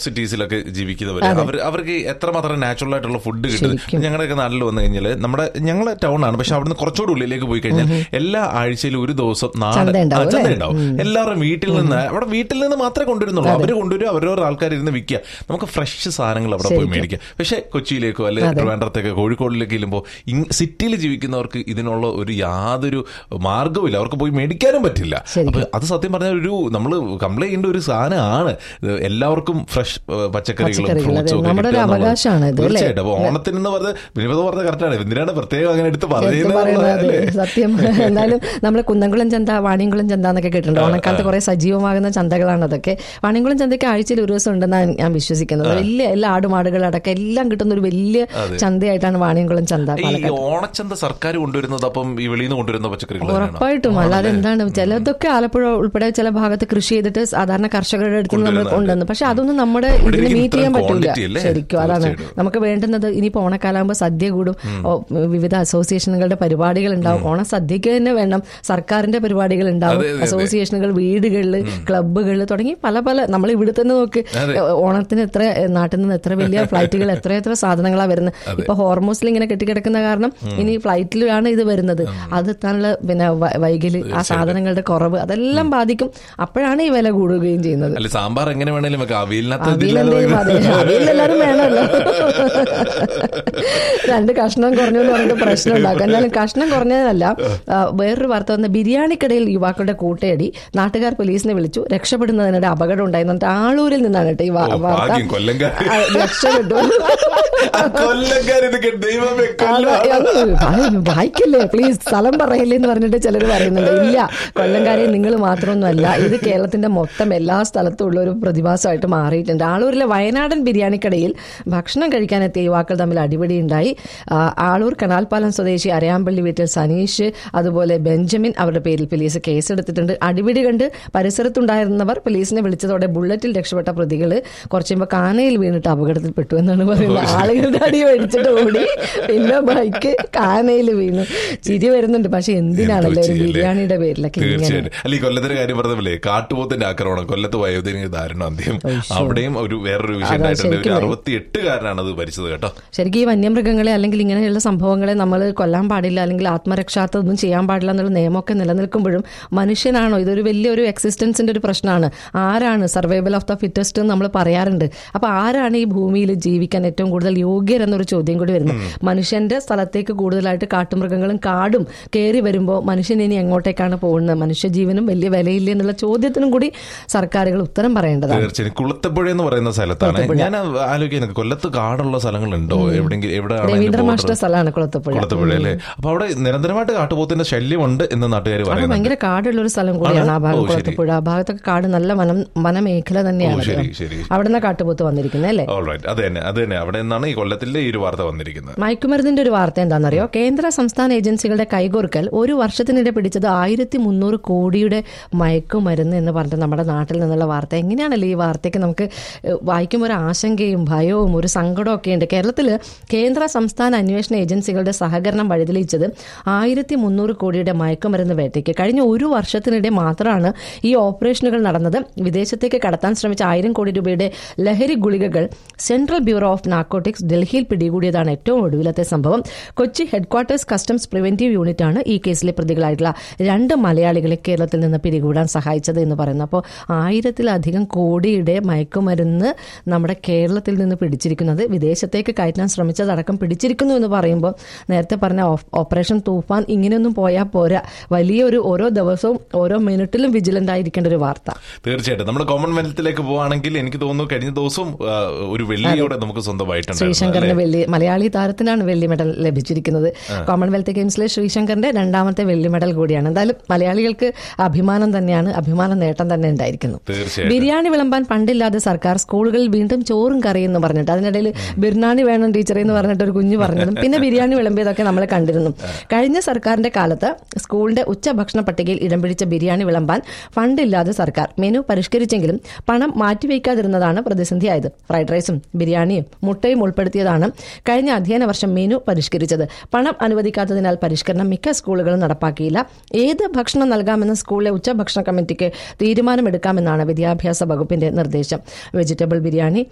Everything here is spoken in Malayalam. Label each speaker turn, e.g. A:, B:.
A: ടോപ്പ് സിറ്റീസിലൊക്കെ ജീവിക്കുന്നവര് അവർ അവർക്ക് എത്രമാത്രം നാച്ചുറൽ ആയിട്ടുള്ള ഫുഡ് കിട്ടും ഞങ്ങളുടെയൊക്കെ നാട്ടിൽ വന്നു കഴിഞ്ഞാൽ നമ്മുടെ ഞങ്ങളെ ടൗൺ ആണ് പക്ഷെ അവിടുന്ന് കുറച്ചുകൂടി ഉള്ളിലേക്ക് പോയി കഴിഞ്ഞാൽ എല്ലാ ആഴ്ചയിലും ഒരു ദിവസം നാടൻ
B: ചന്ത ഉണ്ടാവും,
A: ആ, ചന്ത
B: അല്ലേ?
A: ഉണ്ടാവും എല്ലാവരും വീട്ടിൽ നിന്ന് അവിടെ വീട്ടിൽ നിന്ന് മാത്രമേ കൊണ്ടുവരുന്നുള്ളൂ അവര് കൊണ്ടുവരും അവരോരോ ആൾക്കാർ ഇരുന്ന് വിൽക്കുക നമുക്ക് ഫ്രഷ് സാധനങ്ങൾ അവിടെ പോയി മേടിക്കാം പക്ഷെ കൊച്ചിയിലേക്കോ അല്ലെ ട്രിവാൻഡ്രത്തേക്കോ കോഴിക്കോടിലേക്ക് ചെല്ലുമ്പോൾ സിറ്റിയിൽ ജീവിക്കുന്നവർക്ക് ഇതിനുള്ള ഒരു യാതൊരു മാർഗവുമില്ല അവർക്ക് പോയി മേടിക്കാനും പറ്റില്ല അപ്പൊ അത് സത്യം പറഞ്ഞാൽ ഒരു നമ്മൾ കംപ്ലൈന്റ് ചെയ്യേണ്ട ഒരു സാധനമാണ് ഇത് എല്ലാവർക്കും ഫ്രഷ് പച്ചക്കറികളും
B: പച്ചക്കറികൾ,
A: ഫ്രൂട്ട്സും
B: അതെ.
A: ഒക്കെ
B: നമ്മുടെ ഒരു
A: കിട്ടുക എന്നുള്ളത്.
B: അവകാശമാണ് ഇത്, അല്ലേ?
A: തീർച്ചയായിട്ടും അപ്പൊ ഓണത്തിന് എന്ന് പറഞ്ഞ വിനിമത പറഞ്ഞ കറക്റ്റാണ് എന്തിനാണ് പ്രത്യേകം അങ്ങനെ എടുത്ത്
B: എടുത്ത്
A: പറയുന്നത്
B: പറയുന്നത്
A: അല്ലേ?
B: സത്യം എന്തായാലും നമ്മൾ കുന്നംകുളം ചന്ത വാണിയംകുളം ചന്ത എന്നൊക്കെ കേട്ടിട്ടുണ്ട് ഓണക്കാലത്ത് കുറെ സജീവമാകുന്ന ചന്തകളാണ് അതൊക്കെ വാണിയംകുളം ചന്തയ്ക്ക് ആഴ്ചയിൽ ഒരു ദിവസം ഉണ്ടെന്നാണ് ഞാൻ വിശ്വസിക്കുന്നത് വലിയ എല്ലാ ആടുമാടുകളടക്കം എല്ലാം കിട്ടുന്ന ഒരു വലിയ ചന്തയായിട്ടാണ് വാണിയംകുളം ചന്ത
A: ഈ
B: പാലക്കാട്
A: ഓണച്ചന്ത സർക്കാർ കൊണ്ടുവരുന്നത് അപ്പം ഈ വെളിയിൽ നിന്ന് കൊണ്ടുവരുന്ന പച്ചക്കറികൾ തന്നെയാണോ?
B: ഉറപ്പായിട്ടും അല്ലാതെ എന്താണ് ചിലതൊക്കെ ആലപ്പുഴ ഉൾപ്പെടെ ചില ഭാഗത്ത് കൃഷി ചെയ്തിട്ട് സാധാരണ കർഷകരുടെ അടുത്ത് നിന്ന് നമ്മൾ കൊണ്ടുവന്നു പക്ഷെ അതൊന്നും നമ്മുടെ ഇതിന്
A: ഇവിടേക്ക്
B: മീറ്റ് ചെയ്യാൻ
A: ഇത്രയും
B: പറ്റൂല
A: quantity അല്ലേ?
B: ശരിക്കും അതാണ്
A: തീർച്ചയായിട്ടും.
B: നമുക്ക് വേണ്ടുന്നത് ഇനിയിപ്പോ ഓണക്കാലാകുമ്പോൾ സദ്യ കൂടും ഓ, വിവിധ അസോസിയേഷനുകളുടെ പരിപാടികൾ ഉണ്ടാവും ഓണ സദ്യക്ക് തന്നെ വേണം സർക്കാരിന്റെ പരിപാടികൾ ഉണ്ടാവും
A: അതെ, അതെ, അതെ.
B: അസോസിയേഷനുകൾ വീടുകളിൽ ക്ലബ്ബുകൾ തുടങ്ങി പല പല നമ്മൾ ഇവിടെ തന്നെ നോക്ക്
A: അതെ.
B: ഓണത്തിന് എത്ര നാട്ടിൽ നിന്ന് എത്ര വലിയ ഫ്ലൈറ്റുകൾ എത്ര എത്ര സാധനങ്ങളാണ് വരുന്നത് ഇപ്പൊ ഹോർമോസിൽ ഇങ്ങനെ കെട്ടിക്കിടക്കുന്ന കാരണം ഇനി ഫ്ലൈറ്റിലാണ് ഇത് വരുന്നത് അത് എത്താനുള്ള പിന്നെ വ- വൈകല് ആ സാധനങ്ങളുടെ കുറവ് അതെല്ലാം ബാധിക്കും അപ്പോഴാണ് ഈ വില കൂടുകയും ചെയ്യുന്നത്
A: അല്ല സാമ്പാർ എങ്ങനെ വേണേലും വെക്കാം അവിയലിനകത്ത്
B: അവിയലെന്തേലും അതെ അവിയലെല്ലാരും വേണമല്ലോ രണ്ട് കഷ്ണം കുറഞ്ഞു എന്ന് പറഞ്ഞിട്ട് പ്രശ്നം ഉണ്ടാക്കും എന്നാലും കഷ്ണം കുറഞ്ഞതല്ല ആ, വേറൊരു വാർത്ത വന്ന ബിരിയാണിക്കടയിൽ യുവാക്കളുടെ കൂട്ടയടി നാട്ടുകാർ പോലീസിനെ വിളിച്ചു രക്ഷപ്പെടുന്നതിനിടെ അപകടം ഉണ്ടായി എന്നിട്ട് ആളൂരിൽ നിന്നാണ് കേട്ടോ ഈ വാ-
A: ഓ,
B: വാർത്ത
A: ഭാഗ്യം, കൊല്ലംകാര്.
B: ആ, രക്ഷപ്പെട്ടു
A: ആ കൊല്ലക്കാർ ഇത് കേ- ദൈവമേ
B: അത്
A: കൊല്ലം.
B: അത് വായി- വായിക്കല്ലേ പ്ലീസ് സ്ഥലം പറയില്ലേ എന്ന് പറഞ്ഞിട്ട് ചിലർ പറയുന്നുണ്ട് ഇല്ല കൊല്ലംകാരെ നിങ്ങൾ മാത്രമൊന്നുമല്ല ഇത് കേരളത്തിന്റെ മൊത്തം എല്ലാ സ്ഥലത്തും ഉള്ള ഒരു പ്രതിഭാസമായിട്ട് മാറിയിട്ടുണ്ട് ആളൂരിലെ വയനാടൻ ബിരിയാണിക്കടയിൽ ഭക്ഷണം കഴിക്കാനെത്തിയ യുവാക്കൾ തമ്മിൽ അടിപിടി ഉണ്ടായി ആ, ആളൂർ കനാൽപ്പാലം സ്വദേശി അരയാമ്പള്ളി വീട്ടിൽ സനീഷ് അതുപോലെ ബെഞ്ചമിൻ അവരുടെ പേരിൽ പോലീസ് കേസെടുത്തിട്ടുണ്ട് അടിപിടി കണ്ട് പരിസരത്തുണ്ടായിരുന്നവർ പോലീസിനെ വിളിച്ചതോടെ ബുള്ളറ്റിൽ രക്ഷപ്പെട്ട പ്രതികൾ കുറച്ച് മുമ്പ് കാനയിൽ വീണിട്ട് അപകടത്തിൽപ്പെട്ടു എന്നാണ് പറയുന്നത് ആളുകളുടെ അടി മേടിച്ചിട്ട് ഓടി പിന്നെ ബൈക്ക് കാനയിൽ വീണു ചിരി വരുന്നുണ്ട് പക്ഷെ എന്തിനാണല്ലോ ഒരു
A: ചെയ്യല്ലേ?
B: ബിരിയാണിയുടെ പേരിലൊക്കെ ഇങ്ങനെ
A: തീർച്ചയായിട്ടും അല്ല ഈ കൊല്ലത്തിന്റെ കാര്യം പറഞ്ഞല്ലേ കാട്ടുപോത്തിന്റെ ആക്രമണം കൊല്ലത്ത് വയോധിക ദാരുണം അന്ത്യം അവിടെയും ഒരു വേറൊരു വിഷയം
B: അതാ,
A: ഉണ്ടായിട്ടുണ്ട് ഒരു
B: ശരിക്കും.
A: അറുപത്തി എട്ടുകാരനാണ് അത് ഭരിച്ചത് കേട്ടോ
B: ശരിക്കും ഈ വന്യമൃഗങ്ങളെ അല്ലെങ്കിൽ ഇങ്ങനെയുള്ള സംഭവങ്ങളെ നമ്മൾ കൊല്ലാൻ പാടില്ല അല്ലെങ്കിൽ ആത്മരക്ഷാത്തൊന്നും ചെയ്യാൻ പാടില്ല എന്നുള്ള നിയമമൊക്കെ നിലനിൽക്കുമ്പോഴും മനുഷ്യനാണോ ഇതൊരു വലിയൊരു എക്സിസ്റ്റൻസിന്റെ ഒരു പ്രശ്നമാണ് ആരാണ് സർവൈവൽ ഓഫ് ദ ഫിറ്റസ്റ്റ് എന്ന് നമ്മൾ പറയാറുണ്ട് അപ്പൊ ആരാണ് ഈ ഭൂമിയിൽ ജീവിക്കാൻ ഏറ്റവും കൂടുതൽ യോഗ്യരെന്നൊരു ചോദ്യം കൂടി വരുന്നു മനുഷ്യന്റെ സ്ഥലത്തേക്ക് കൂടുതലായിട്ട് കാട്ടുമൃഗങ്ങളും കാടും കയറി വരുമ്പോൾ മനുഷ്യൻ ഇനി എങ്ങോട്ടേക്കാണ് പോകുന്നത് മനുഷ്യജീവനും വലിയ വിലയില്ലേ എന്നുള്ള ചോദ്യത്തിനും കൂടി സർക്കാരുകൾ ഉത്തരം പറയേണ്ടതാണ്
A: തീർച്ചയായും കുളത്തപ്പുഴ എന്ന് പറയുന്ന സ്ഥലത്താണ് ഞാൻ ആലോചിക്കുന്നത് കൊല്ലത്ത് കാടുള്ള സ്ഥലങ്ങളുണ്ടോ എവിടെയെങ്കിലും എവിടെയാണ് അതിന്റെ
B: രവീന്ദ്ര
A: border?
B: മാഷ്ട സ്ഥലമാണ് കുളത്തുപുഴ
A: കുളത്തപ്പുഴ അല്ലേ അപ്പൊ അവിടെ നിരന്തരമായിട്ട് കാട്ടുപോത്തിന്റെ ശല്യമുണ്ട് എന്ന് നാട്ടുകാർ
B: അവിടെ
A: പറയുന്നുണ്ട്
B: ഭയങ്കര കാടുള്ള ഒരു സ്ഥലം കൂടിയാണ് ആ ഭാഗം
A: ഓ, ശരി.
B: കുളത്തുപുഴ ആ ഭാഗത്തൊക്കെ കാട് നല്ല വനം വനമേഖല തന്നെയാണ്
A: ഓ, ശരി, ശരി.
B: അവിടെ നിന്ന് കാട്ടുപോത്ത് വന്നിരിക്കുന്നത് അല്ലേ
A: ഓൾറൈറ്റ് അത് തന്നെ അത് തന്നെ അവിടെ നിന്നാണ് ഈ കൊല്ലത്തിലെ ഈ ഒരു വാർത്ത വന്നിരിക്കുന്നത്
B: മയക്കുമരുന്നിന്റെ ഒരു വാർത്ത എന്താണെന്നറിയോ കേന്ദ്ര സംസ്ഥാന ഏജൻസികളുടെ കൈകോർക്കൽ ഒരു വർഷത്തിനിടെ പിടിച്ചത് ആയിരത്തി മുന്നൂറ് കോടിയുടെ മയക്കുമരുന്ന് എന്ന് പറഞ്ഞിട്ട് നമ്മുടെ നാട്ടിൽ നിന്നുള്ള വാർത്ത എങ്ങനെയാണല്ലോ ഈ വാർത്തയ്ക്ക് നമുക്ക് ഏഹ്, വായിക്കുമ്പോൾ ഒരു ആശങ്കയും ഭയവും ഒരു സങ്കടവും ഒക്കെ ഉണ്ട് കേരളത്തിൽ കേന്ദ്ര സംസ്ഥാന അന്വേഷണ ഏജൻസികളുടെ സഹകരണം വഴിതെളിയിച്ചത് ആയിരത്തി മുന്നൂറ് കോടിയുടെ മയക്കുമരുന്ന് വേട്ടയ്ക്ക് കഴിഞ്ഞ ഒരു വർഷത്തിനിടെ മാത്രമാണ് ഈ ഓപ്പറേഷനുകൾ നടന്നത് വിദേശത്തേക്ക് കടത്താൻ ശ്രമിച്ച ആയിരം കോടി രൂപയുടെ ലഹരി ഗുളികകൾ സെൻട്രൽ ബ്യൂറോ ഓഫ് നാർക്കോട്ടിക്സ് ഡൽഹിയിൽ പിടികൂടിയതാണ് ഏറ്റവും ഒടുവിലത്തെ സംഭവം കൊച്ചി ഹെഡ്ക്വാർട്ടേഴ്സ് കസ്റ്റംസ് പ്രിവെന്റീവ് യൂണിറ്റാണ് ഈ കേസിലെ പ്രതികളായിട്ടുള്ള രണ്ട് മലയാളികളെ കേരളത്തിൽ നിന്ന് പിടികൂടാൻ സഹായിച്ചത് എന്ന് പറയുന്നു അപ്പോൾ ആയിരത്തിലധികം കോടിയുടെ മയക്കുമരുന്ന് നമ്മുടെ കേരളത്തിൽ നിന്ന് പിടിച്ചിരിക്കുന്നത് വിദേശത്തേക്ക് കയറ്റാൻ ശ്രമിച്ചതടക്കം പിടിച്ചിരിക്കുന്നു എന്ന് പറയുമ്പോൾ നേരത്തെ പറഞ്ഞ ഓഫ്- ഓപ്പറേഷൻ തൂഫാൻ ഇങ്ങനെയൊന്നും പോയാൽ പോരാ വലിയൊരു ഓരോ ദിവസവും ഓരോ മിനിറ്റിലും വിജിലന്റ് ആയിരിക്കേണ്ട ഒരു വാർത്ത
A: തീർച്ചയായിട്ടും നമ്മൾ കോമൺവെൽത്തിലേക്ക് പോവാണെങ്കിൽ എനിക്ക് തോന്നുന്നു കഴിഞ്ഞ ദിവസം ആ, ഒരു വെള്ളിയോടെ നമുക്ക് സ്വന്തമായിട്ടുണ്ടായിരുന്നു
B: ശ്രീശങ്കറിന് വെള്ളി മലയാളി താരത്തിനാണ് വെള്ളി മെഡൽ ലഭിച്ചിരിക്കുന്നത് കോമൺവെൽത്ത് ഗെയിംസിലെ ശ്രീശങ്കറിന്റെ രണ്ടാമത്തെ വെള്ളി മെഡൽ കൂടിയാണ് എന്തായാലും മലയാളികൾക്ക് അഭിമാനം തന്നെയാണ് അഭിമാന നേട്ടം തന്നെ ഉണ്ടായിരിക്കുന്നു
A: തീർച്ചയായിട്ടും
B: ബിരിയാണി വിളമ്പാൻ പണ്ടില്ലാതെ സർക്കാർ സ്കൂളുകളിൽ വീണ്ടും ചോറും കറിയും എന്ന് പറഞ്ഞിട്ട് അതിനിടയിൽ ബിർനാണി വേണം ടീച്ചറെ എന്ന് പറഞ്ഞിട്ട് ഒരു കുഞ്ഞു പറഞ്ഞതും പിന്നെ ബിരിയാണി വിളമ്പിയതൊക്കെ നമ്മൾ കണ്ടിരുന്നു കഴിഞ്ഞ സർക്കാരിന്റെ കാലത്ത് സ്കൂളിന്റെ ഉച്ചഭക്ഷണ പട്ടികയിൽ ഇടം പിടിച്ച ബിരിയാണി വിളമ്പാൻ ഫണ്ടില്ലാതെ സർക്കാർ മെനു പരിഷ്കരിച്ചെങ്കിലും പണം മാറ്റിവെക്കാതിരുന്നതാണ് പ്രതിസന്ധിയായത് ഫ്രൈഡ് റൈസും ബിരിയാണിയും മുട്ടയും ഉൾപ്പെടുത്തിയതാണ് കഴിഞ്ഞ അധ്യയന വർഷം മെനു പരിഷ്കരിച്ചത് പണം അനുവദിക്കാത്തതിനാൽ പരിഷ്കരണം മിക്ക സ്കൂളുകളും നടപ്പാക്കിയില്ല ഏത് ഭക്ഷണം നൽകാമെന്ന് സ്കൂളിലെ ഉച്ചഭക്ഷണ കമ്മിറ്റിക്ക് തീരുമാനമെടുക്കാമെന്നാണ് വിദ്യാഭ്യാസ വകുപ്പിന്റെ നിർദ്ദേശം വെജിറ്റബിൾ ബിരിയാണി